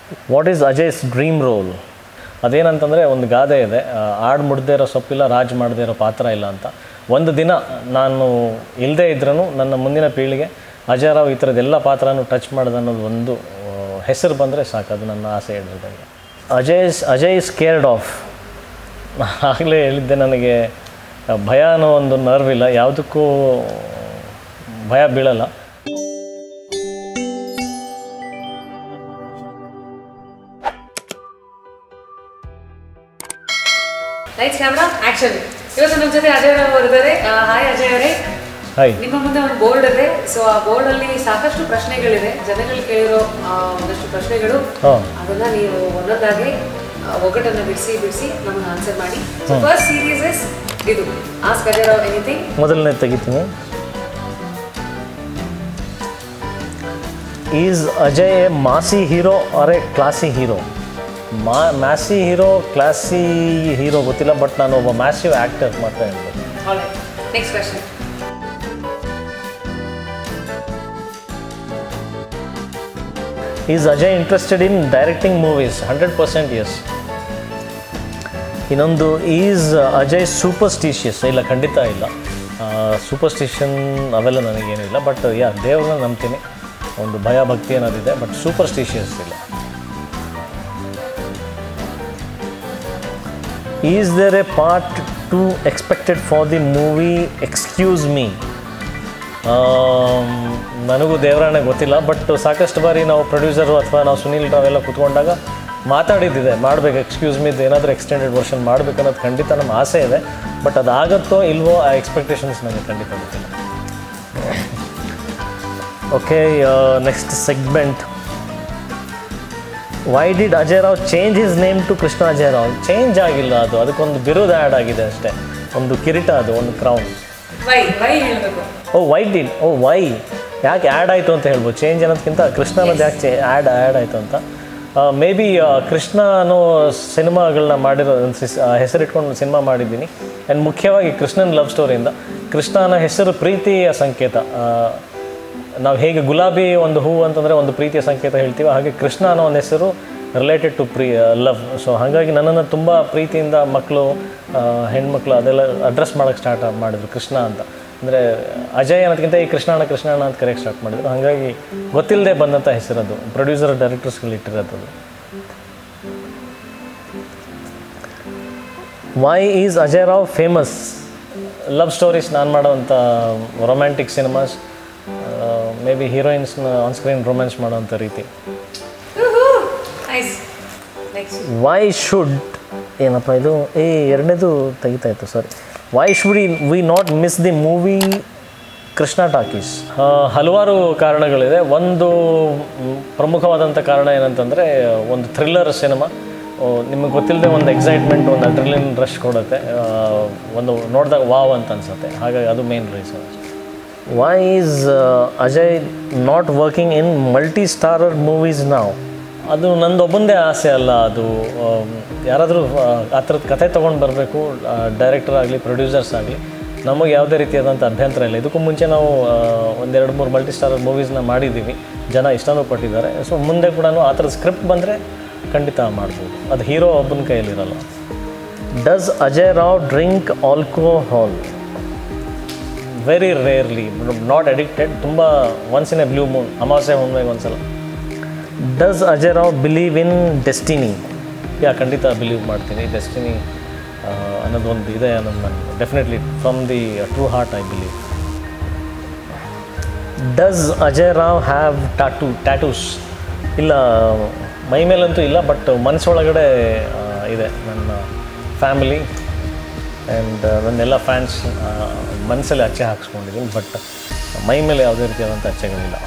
what is Ajay's dream role ಅದೇನಂತಂದರೆ ಒಂದು ಗಾದೆ ಇದೆ ಆ, ಆಡ್ ಮುಡ್ದೇ ಇರೋ ಸೊಪ್ಪಿಲ್ಲ ರಾಜ್ ಮಾಡದೇ ಇರೋ ಪಾತ್ರ ಇಲ್ಲ ಅಂತ ಒಂದು ದಿನ ನಾನು ಇಲ್ಲದೇ ಇದ್ರೂ ನನ್ನ ಮುಂದಿನ ಪೀಳಿಗೆ ಅಜಯ್ ರಾವ್ ಈ ಥರದ್ದೆಲ್ಲ ಪಾತ್ರನೂ ಟಚ್ ಮಾಡೋದು ಅನ್ನೋದು ಒಂದು ಆ, ಹೆಸರು ಬಂದರೆ ಸಾಕು ಅದು ನನ್ನ ಆಸೆ ಹೇಳಿದಂಗೆ Ajay Ajay is scared of ಆಗಲೇ ಹೇಳಿದ್ದೆ ನನಗೆ ಭಯ ಅನ್ನೋ ಒಂದು ನರ್ವ್ ಇಲ್ಲ ಯಾವುದಕ್ಕೂ ಭಯ ಬೀಳಲ್ಲ ಲೈಟ್ಸ್ ಕ್ಯಾಮ್ರಾ ಆಕ್ಷನ್ ಇವತ್ತು ನಮ್ಮ ಜೊತೆ ಅಜಯ್ ರಾವ್ ಅವರಿದ್ದಾರೆ ಹಾಯ್ ಅಜಯ್ ಅವರೇ ಹಾಯ್ ನಿಮ್ಮ ಮುಂದೆ ಒಂದು ಬೋರ್ಡ್ ಇದೆ ಸೊ ಆ ಬೋರ್ಡ್ ಅಲ್ಲಿ ಸಾಕಷ್ಟು ಪ್ರಶ್ನೆಗಳಿದೆ ಜನಗಳು ಕೇಳಿರೋ ಆ, ಒಂದಷ್ಟು ಪ್ರಶ್ನೆಗಳು ಹಾಂ ಅದನ್ನ ನೀವು ಒಂದೊಂದಾಗಿ ಆ, ಒಗ್ಗಟ್ಟನ್ನ ಬಿಡಿಸಿ ಬಿಡಿಸಿ ನಮಗೆ ಆನ್ಸರ್ ಮಾಡಿ ಸೊ ಫಸ್ಟ್ ಸೀರೀಸ್ ಇಸ್ ಇದು ಆಸ್ಕ್ ಅಜಯ್ ರಾವ್ ಎನಿಥಿಂಗ್ ಮೊದಲನೇ ತೆಗಿತೀನಿ is Ajay a massy hero or a classy hero ಮಾ ಮ್ಯಾಸಿ ಹೀರೋ ಕ್ಲಾಸಿ ಹೀರೋ ಗೊತ್ತಿಲ್ಲ ಬಟ್ ನಾನು ಒಬ್ಬ ಮ್ಯಾಸಿವ್ ಆ್ಯಕ್ಟರ್ ಮಾತ್ರ ಹೇಳ್ಬೋದು next question is Ajay interested in directing movies hundred percent yes ಇನ್ನೊಂದು ಈಸ್ ಅಜಯ್ ಸೂಪರ್ಸ್ಟಿಷಿಯಸ್ ಇಲ್ಲ ಖಂಡಿತ ಇಲ್ಲ ಸೂಪರ್ಸ್ಟಿಷನ್ ಅವೆಲ್ಲ ನನಗೇನಿಲ್ಲ ಬಟ್ ಯಾ ದೇವ್ರನ್ನ ನಂಬ್ತೀನಿ ಒಂದು ಭಯ ಭಕ್ತಿ ಅನ್ನೋದಿದೆ ಬಟ್ ಸೂಪರ್ಸ್ಟಿಷಿಯಸ್ ಇಲ್ಲ is there a part two expected for the movie excuse me ನನಗೂ ದೇವರಾಣೆ ಗೊತ್ತಿಲ್ಲ ಬಟ್ ಸಾಕಷ್ಟು ಬಾರಿ ನಾವು ಪ್ರೊಡ್ಯೂಸರು ಅಥವಾ ನಾವು ಸುನೀಲ್ ನಾವೆಲ್ಲ ಕೂತ್ಕೊಂಡಾಗ ಮಾತಾಡಿದ್ದಿದೆ ಮಾಡಬೇಕು ಎಕ್ಸ್ಕ್ಯೂಸ್ ಮಿದ್ ಏನಾದರೂ ಎಕ್ಸ್ಟೆಂಡೆಡ್ ವರ್ಷನ್ ಮಾಡಬೇಕು ಅನ್ನೋದು ಖಂಡಿತ ನಮ್ಮ ಆಸೆ ಇದೆ ಬಟ್ ಅದಾಗತ್ತೋ ಇಲ್ವೋ ಆ ಎಕ್ಸ್ಪೆಕ್ಟೇಷನ್ಸ್ ನನಗೆ ಖಂಡಿತ ಗೊತ್ತಿಲ್ಲ okay next segment why did Ajay Rao change his name to Krishna Ajay Rao change ಆಗಿಲ್ಲ ಅದು ಅದಕ್ಕೊಂದು ಬಿರುದು ಆ್ಯಡ್ ಆಗಿದೆ ಅಷ್ಟೇ ಒಂದು ಕಿರೀಟ ಅದು ಒಂದು ಕ್ರೌನ್ ವೈ ವೈ ಹೇಳ್ಬೇಕು oh why did oh why ಯಾಕೆ ಆ್ಯಡ್ ಆಯಿತು ಅಂತ ಹೇಳ್ಬೋದು ಚೇಂಜ್ ಅನ್ನೋದಕ್ಕಿಂತ ಕೃಷ್ಣ ಅನ್ನೋದು ಯಾಕೆ ಚೇ ಆ್ಯಡ್ ಆ್ಯಡ್ ಆಯಿತು ಅಂತ ಮೇ ಬಿ ಕೃಷ್ಣ ಅನ್ನೋ ಸಿನಿಮಾಗಳನ್ನ ಮಾಡಿರೋ ಒಂದು ಸಿಸ್- ಆ, ಹೆಸರಿಟ್ಕೊಂಡು ಸಿನಿಮಾ ಮಾಡಿದ್ದೀನಿ ಆ್ಯಂಡ್ ಮುಖ್ಯವಾಗಿ ಕೃಷ್ಣನ ಲವ್ ಸ್ಟೋರಿಯಿಂದ ಕೃಷ್ಣ ಅನ್ನೋ ಹೆಸರು ಪ್ರೀತಿಯ ಸಂಕೇತ ನಾವು ಹೇಗೆ ಗುಲಾಬಿ ಒಂದು ಹೂವು ಅಂತಂದರೆ ಒಂದು ಪ್ರೀತಿಯ ಸಂಕೇತ ಹೇಳ್ತೀವಿ ಹಾಗೆ ಕೃಷ್ಣ ಅನ್ನೋ ಒಂದು ಹೆಸರು related to pure love so ಹಾಗಾಗಿ ನನ್ನನ್ನು ತುಂಬ ಪ್ರೀತಿಯಿಂದ ಮಕ್ಕಳು ಹೆಣ್ಮಕ್ಳು ಅದೆಲ್ಲ ಅಡ್ರೆಸ್ ಮಾಡೋಕ್ಕೆ ಸ್ಟಾರ್ಟ್ ಮಾಡಿದ್ರು ಕೃಷ್ಣ ಅಂತ ಅಂದರೆ ಅಜಯ್ ಅನ್ನೋದಕ್ಕಿಂತ ಈ ಕೃಷ್ಣ ಅಣ್ಣ ಕೃಷ್ಣ ಅಣ್ಣ ಅಂತ ಕರೆಯಕ್ಕೆ ಸ್ಟಾರ್ಟ್ ಮಾಡಿದ್ರು ಹಾಗಾಗಿ ಗೊತ್ತಿಲ್ಲದೆ ಬಂದಂಥ ಹೆಸರದು ಪ್ರೊಡ್ಯೂಸರ್ ಡೈರೆಕ್ಟರ್ಸ್ಗಳು ಇಟ್ಟಿರೋದು ಅದು why is Ajay Rao famous love stories ನಾನು ಮಾಡೋವಂಥ ರೊಮ್ಯಾಂಟಿಕ್ ಸಿನಿಮಾಸ್ ಮೇ ಬಿ ಹೀರೋಯಿನ್ಸ್ನ ಆನ್ ಸ್ಕ್ರೀನ್ ರೊಮ್ಯಾನ್ಸ್ ಮಾಡೋವಂಥ ರೀತಿ ನೈಸ್ ನೆಕ್ಸ್ಟ್ ವೈ ಶುಡ್ ಏನಪ್ಪ ಇದು ಏ ಎರಡನೇದು ತೆಗಿತಾ ಇತ್ತು sorry why should we not miss the movie Krishna Talkies ಹಲವಾರು ಕಾರಣಗಳಿದೆ ಒಂದು ಮ್, ಪ್ರಮುಖವಾದಂಥ ಕಾರಣ ಏನಂತಂದರೆ ಒಂದು ಥ್ರಿಲ್ಲರ್ ಸಿನಿಮಾ ನಿಮಗೆ ಗೊತ್ತಿಲ್ಲದೆ ಒಂದು ಎಕ್ಸೈಟ್ಮೆಂಟ್ ಒಂದು ಅಡ್ರಿಲಿನ್ ರಶ್ ಕೊಡುತ್ತೆ ಆ, ಒಂದು ನೋಡಿದಾಗ ವಾವ್ ಅಂತ ಅನ್ಸುತ್ತೆ ಹಾಗಾಗಿ ಅದು main reason why is Ajay not working in multi starrer movies ನಾವು ಅದು ನಂದೊಬ್ಬಂದೇ ಆಸೆ ಅಲ್ಲ ಅದು ಆಮ್, ಯಾರಾದರೂ ಆ ಥರದ ಕಥೆ ತೊಗೊಂಡು ಬರಬೇಕು ಡೈರೆಕ್ಟರ್ ಆಗಲಿ ಪ್ರೊಡ್ಯೂಸರ್ಸ್ ಆಗಲಿ ನಮಗೆ ಯಾವುದೇ ರೀತಿಯಾದಂಥ ಅಭ್ಯಂತರ ಇಲ್ಲ ಇದಕ್ಕೂ ಮುಂಚೆ ನಾವು ಆ, ಒಂದೆರಡು ಮೂರು ಮಲ್ಟಿ ಸ್ಟಾರರ್ ಮೂವೀಸ್ನ ಮಾಡಿದ್ದೀವಿ ಜನ ಇಷ್ಟನೂ ಪಟ್ಟಿದ್ದಾರೆ ಸೊ ಮುಂದೆ ಕೂಡ ಆ ಥರದ ಸ್ಕ್ರಿಪ್ಟ್ ಬಂದರೆ ಖಂಡಿತ ಮಾಡ್ಬೋದು ಅದು ಹೀರೋ ಒಬ್ಬನ ಕೈಯಲ್ಲಿರಲ್ಲ does Ajay Rao drink alcohol very rarely not addicted ತುಂಬ once in a blue moon ಅಮಾವಾಸ್ಯೆ ಹುಣ್ಣಿಮೆಗೆ ಒಂದ್ಸಲ does Ajay Rao believe in destiny ya ಖಂಡಿತ ಬಿಲೀವ್ ಮಾಡ್ತೀನಿ ಡೆಸ್ಟಿನಿ ಅನ್ನೋದು ಒಂದು ಇದೆ ಅನ್ನೋದು ನಾನು definitely from the true heart I believe does Ajay Rao have tattoo tattoos ಇಲ್ಲ ಮೈ ಮೇಲಂತೂ ಇಲ್ಲ ಬಟ್ ಮನಸ್ಸೊಳಗಡೆ ಆ, ಇದೆ ನನ್ನ ಫ್ಯಾಮಿಲಿ ಆ್ಯಂಡ್ ನನ್ನೆಲ್ಲ ಫ್ಯಾನ್ಸ್ ಮನಸ್ಸಲ್ಲಿ ಅಚ್ಚೆ ಹಾಕ್ಸ್ಕೊಂಡಿದ್ದೀನಿ ಬಟ್ ಮೈ ಮೇಲೆ ಯಾವುದೇ ರೀತಿಯಾದಂಥ ಅಚ್ಚೆಗಳಿಲ್ಲ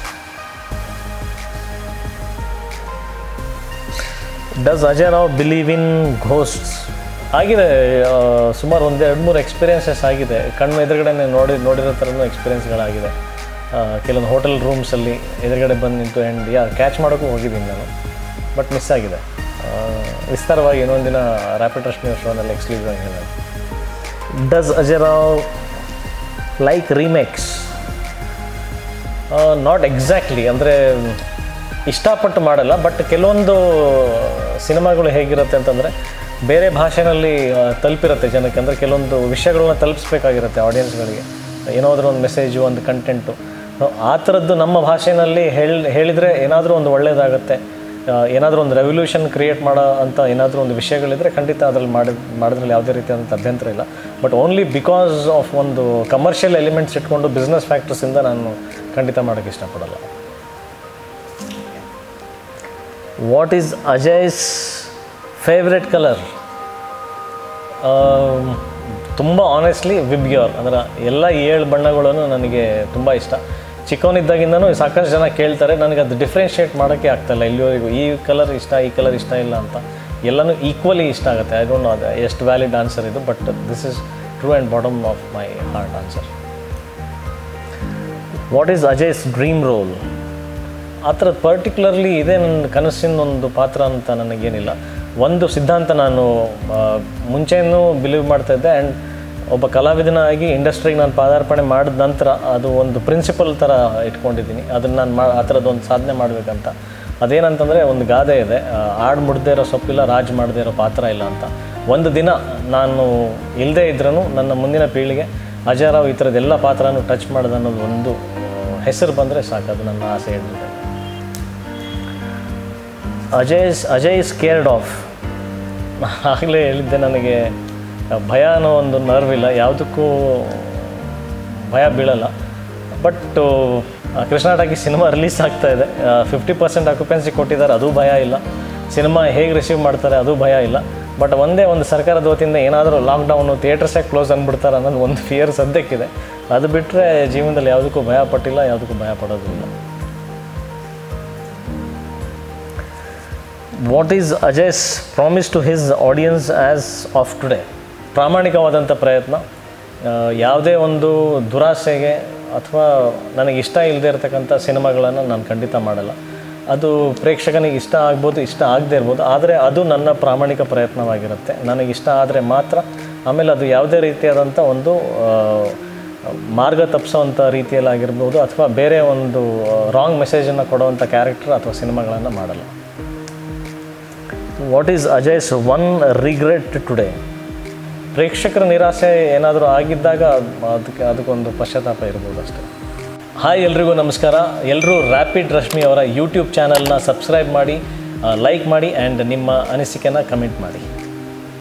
does Ajay Rao believe in ghosts ಆಗಿದೆ ಆ, ಸುಮಾರು ಒಂದು ಎರಡು ಮೂರು ಎಕ್ಸ್ಪೀರಿಯನ್ಸಸ್ ಆಗಿದೆ ಕಣ್ಣು ಎದುರುಗಡೆ ನೋಡಿ ನೋಡಿರೋ ಥರನೂ ಎಕ್ಸ್ಪೀರಿಯನ್ಸ್ಗಳಾಗಿದೆ ಆ, ಕೆಲವೊಂದು ಹೋಟೆಲ್ ರೂಮ್ಸಲ್ಲಿ ಎದುರುಗಡೆ ಬಂದು ನಿಂತು ಆ್ಯಂಡ್ ಯಾ ಕ್ಯಾಚ್ ಮಾಡೋಕ್ಕೂ ಹೋಗಿದ್ದೀನಿ ನಾನು ಬಟ್ ಮಿಸ್ ಆಗಿದೆ ಆ, ವಿಸ್ತಾರವಾಗಿ ಇನ್ನೊಂದು ದಿನ ರ್ಯಾಪಿಡ್ ರಶ್ಮಿ ಶೋನಲ್ಲಿ ಎಕ್ಸ್ಕ್ಲೂಸಿವ್ ಆಗಿ ಹೇಳಿದೆ does Ajay Rao like remakes not exactly ಅಂದರೆ ಇಷ್ಟಪಟ್ಟು ಮಾಡಲ್ಲ ಬಟ್ ಕೆಲವೊಂದು ಸಿನಿಮಾಗಳು ಹೇಗಿರುತ್ತೆ ಅಂತಂದರೆ ಬೇರೆ ಭಾಷೆನಲ್ಲಿ ಆ, ತಲುಪಿರುತ್ತೆ ಜನಕ್ಕೆ ಅಂದರೆ ಕೆಲವೊಂದು ವಿಷಯಗಳನ್ನ ತಲುಪಿಸ್ಬೇಕಾಗಿರುತ್ತೆ ಆಡಿಯನ್ಸ್ಗಳಿಗೆ ಏನಾದರೂ ಒಂದು ಮೆಸೇಜು ಒಂದು ಕಂಟೆಂಟು ಆ ಥರದ್ದು ನಮ್ಮ ಭಾಷೆಯಲ್ಲಿ ಹೇಳಿ ಹೇಳಿದರೆ ಏನಾದರೂ ಒಂದು ಒಳ್ಳೆಯದಾಗುತ್ತೆ ಏನಾದರೂ ಒಂದು ರೆವಲ್ಯೂಷನ್ ಕ್ರಿಯೇಟ್ ಮಾಡೋ ಅಂತ ಏನಾದರೂ ಒಂದು ವಿಷಯಗಳಿದ್ದರೆ ಖಂಡಿತ ಅದರಲ್ಲಿ ಮಾಡಿ ಮಾಡೋದ್ರಲ್ಲಿ ಯಾವುದೇ ರೀತಿಯಾದಂಥ ಅಭ್ಯಂತರ ಇಲ್ಲ ಬಟ್ ಓನ್ಲಿ ಬಿಕಾಸ್ ಆಫ್ ಒಂದು ಕಮರ್ಷಿಯಲ್ ಎಲಿಮೆಂಟ್ಸ್ ಇಟ್ಕೊಂಡು ಬಿಸ್ನೆಸ್ ಫ್ಯಾಕ್ಟರ್ಸಿಂದ ನಾನು ಖಂಡಿತ ಮಾಡೋಕ್ಕೆ ಇಷ್ಟಪಡಲ್ಲ what is Ajay's favourite colour ತುಂಬ ಆನೆಸ್ಟ್ಲಿ ವಿಬ್ಗ್ಯೋರ್ ಅಂದ್ರೆ ಎಲ್ಲ ಏಳು ಬಣ್ಣಗಳನ್ನು ನನಗೆ ತುಂಬ ಇಷ್ಟ ಚಿಕ್ಕವನಿದ್ದಾಗಿಂದನೂ ಸಾಕಷ್ಟು ಜನ ಕೇಳ್ತಾರೆ ನನಗೆ ಅದು ಡಿಫ್ರೆನ್ಷಿಯೇಟ್ ಮಾಡೋಕ್ಕೆ ಆಗ್ತಾಯಿಲ್ಲ ಇಲ್ಲಿವರೆಗೂ ಈ ಕಲರ್ ಇಷ್ಟ ಈ ಕಲರ್ ಇಷ್ಟ ಇಲ್ಲ ಅಂತ ಎಲ್ಲನೂ ಈಕ್ವಲಿ ಇಷ್ಟ ಆಗುತ್ತೆ ಐ ಡೋಂಟ್ ನೋ ಅದು ಎಷ್ಟು ವ್ಯಾಲಿಡ್ ಆನ್ಸರ್ ಇದು but this is true and bottom of my heart answer what is Ajay's dream role ಆ ಥರದ್ದು ಪರ್ಟಿಕ್ಯುಲರ್ಲಿ ಇದೇ ನನ್ನ ಕನಸಿನ ಒಂದು ಪಾತ್ರ ಅಂತ ನನಗೇನಿಲ್ಲ ಒಂದು ಸಿದ್ಧಾಂತ ನಾನು ಆ, ಮುಂಚೆನೂ ಬಿಲೀವ್ ಮಾಡ್ತಾ ಇದ್ದೆ ಆ್ಯಂಡ್ ಒಬ್ಬ ಕಲಾವಿದನಾಗಿ ಇಂಡಸ್ಟ್ರಿಗೆ ನಾನು ಪಾದಾರ್ಪಣೆ ಮಾಡಿದ ನಂತರ ಅದು ಒಂದು ಪ್ರಿನ್ಸಿಪಲ್ ಥರ ಇಟ್ಕೊಂಡಿದ್ದೀನಿ ಅದನ್ನು ನಾನು ಮಾ ಆ ಥರದ್ದು ಒಂದು ಸಾಧನೆ ಮಾಡಬೇಕಂತ ಅದೇನಂತಂದರೆ ಒಂದು ಗಾದೆ ಇದೆ ಆ, ಆಡ್ ಮುಡ್ದೇ ಇರೋ ಸೊಪ್ಪಿಲ್ಲ ರಾಜ್ ಮಾಡದೇ ಇರೋ ಪಾತ್ರ ಇಲ್ಲ ಅಂತ ಒಂದು ದಿನ ನಾನು ಇಲ್ಲದೇ ಇದ್ರೂ ನನ್ನ ಮುಂದಿನ ಪೀಳಿಗೆ ಅಜಯರಾವ್ ಈ ಥರದ್ದೆಲ್ಲ ಪಾತ್ರನೂ ಟಚ್ ಮಾಡೋದು ಅನ್ನೋದು ಒಂದು ಹೆಸರು ಬಂದರೆ ಸಾಕು ಅದು ನನ್ನ ಆಸೆ ಹೇಳಿದೆ Ajay Ajay is scared of ಆಗಲೇ ಹೇಳಿದ್ದೆ ನನಗೆ ಭಯ ಅನ್ನೋ ಒಂದು ನರ್ವ್ ಇಲ್ಲ ಯಾವುದಕ್ಕೂ ಭಯ ಬೀಳಲ್ಲ but Krishna Talkie cinema release ಆಗ್ತಾ ಇದೆ ಫಿಫ್ಟಿ ಪರ್ಸೆಂಟ್ ಅಕ್ಯುಪೆನ್ಸಿ ಕೊಟ್ಟಿದ್ದಾರೆ ಅದು ಭಯ ಇಲ್ಲ ಸಿನಿಮಾ ಹೇಗೆ ರಿಸೀವ್ ಮಾಡ್ತಾರೆ ಅದು ಭಯ ಇಲ್ಲ ಬಟ್ ಒಂದೇ ಒಂದು ಸರ್ಕಾರದ ವತಿಯಿಂದ ಏನಾದರೂ ಲಾಕ್ಡೌನು ಥಿಯೇಟರ್ಸೇ ಕ್ಲೋಸ್ ಅಂದ್ಬಿಡ್ತಾರೆ ಅನ್ನೋದು ಒಂದು ಫಿಯರ್ ಸದ್ಯಕ್ಕಿದೆ ಅದು ಬಿಟ್ಟರೆ ಜೀವನದಲ್ಲಿ ಯಾವುದಕ್ಕೂ ಭಯ ಪಟ್ಟಿಲ್ಲ ಯಾವುದಕ್ಕೂ ಭಯ ಪಡೋದು ಇಲ್ಲ what is Ajay's promise to his audience as of today ಪ್ರಾಮಾಣಿಕವಾದಂಥ ಪ್ರಯತ್ನ ಆ, ಯಾವುದೇ ಒಂದು ದುರಾಸೆಗೆ ಅಥವಾ ನನಗೆ ಇಷ್ಟ ಇಲ್ಲದೆ ಇರತಕ್ಕಂಥ ಸಿನಿಮಾಗಳನ್ನು ನಾನು ಖಂಡಿತ ಮಾಡಲ್ಲ ಅದು ಪ್ರೇಕ್ಷಕನಿಗೆ ಇಷ್ಟ ಆಗ್ಬೋದು ಇಷ್ಟ ಆಗದೇ ಇರ್ಬೋದು ಆದರೆ ಅದು ನನ್ನ ಪ್ರಾಮಾಣಿಕ ಪ್ರಯತ್ನವಾಗಿರುತ್ತೆ ನನಗೆ ಇಷ್ಟ ಆದರೆ ಮಾತ್ರ ಆಮೇಲೆ ಅದು ಯಾವುದೇ ರೀತಿಯಾದಂಥ ಒಂದು ಆ, ಮಾರ್ಗ ತಪ್ಪಿಸೋವಂಥ ರೀತಿಯಲ್ಲಾಗಿರ್ಬೋದು ಅಥವಾ ಬೇರೆ ಒಂದು ರಾಂಗ್ ಮೆಸೇಜನ್ನು ಕೊಡುವಂಥ ಕ್ಯಾರೆಕ್ಟರ್ ಅಥವಾ ಸಿನಿಮಾಗಳನ್ನು ಮಾಡಲ್ಲ what is Ajay's one regret today ಪ್ರೇಕ್ಷಕರ ನಿರಾಸೆ ಏನಾದರೂ ಆಗಿದ್ದಾಗ ಅದಕ್ಕೆ ಅದಕ್ಕೊಂದು ಪಶ್ಚಾತ್ತಾಪ ಇರ್ಬೋದು ಅಷ್ಟೇ ಹಾಯ್ ಎಲ್ರಿಗೂ ನಮಸ್ಕಾರ ಎಲ್ಲರೂ ರ್ಯಾಪಿಡ್ ರಶ್ಮಿ ಅವರ ಯೂಟ್ಯೂಬ್ ಚಾನಲ್ನ ಸಬ್ಸ್ಕ್ರೈಬ್ ಮಾಡಿ ಲೈಕ್ ಮಾಡಿ ಆ್ಯಂಡ್ ನಿಮ್ಮ ಅನಿಸಿಕೆನ ಕಮೆಂಟ್ ಮಾಡಿ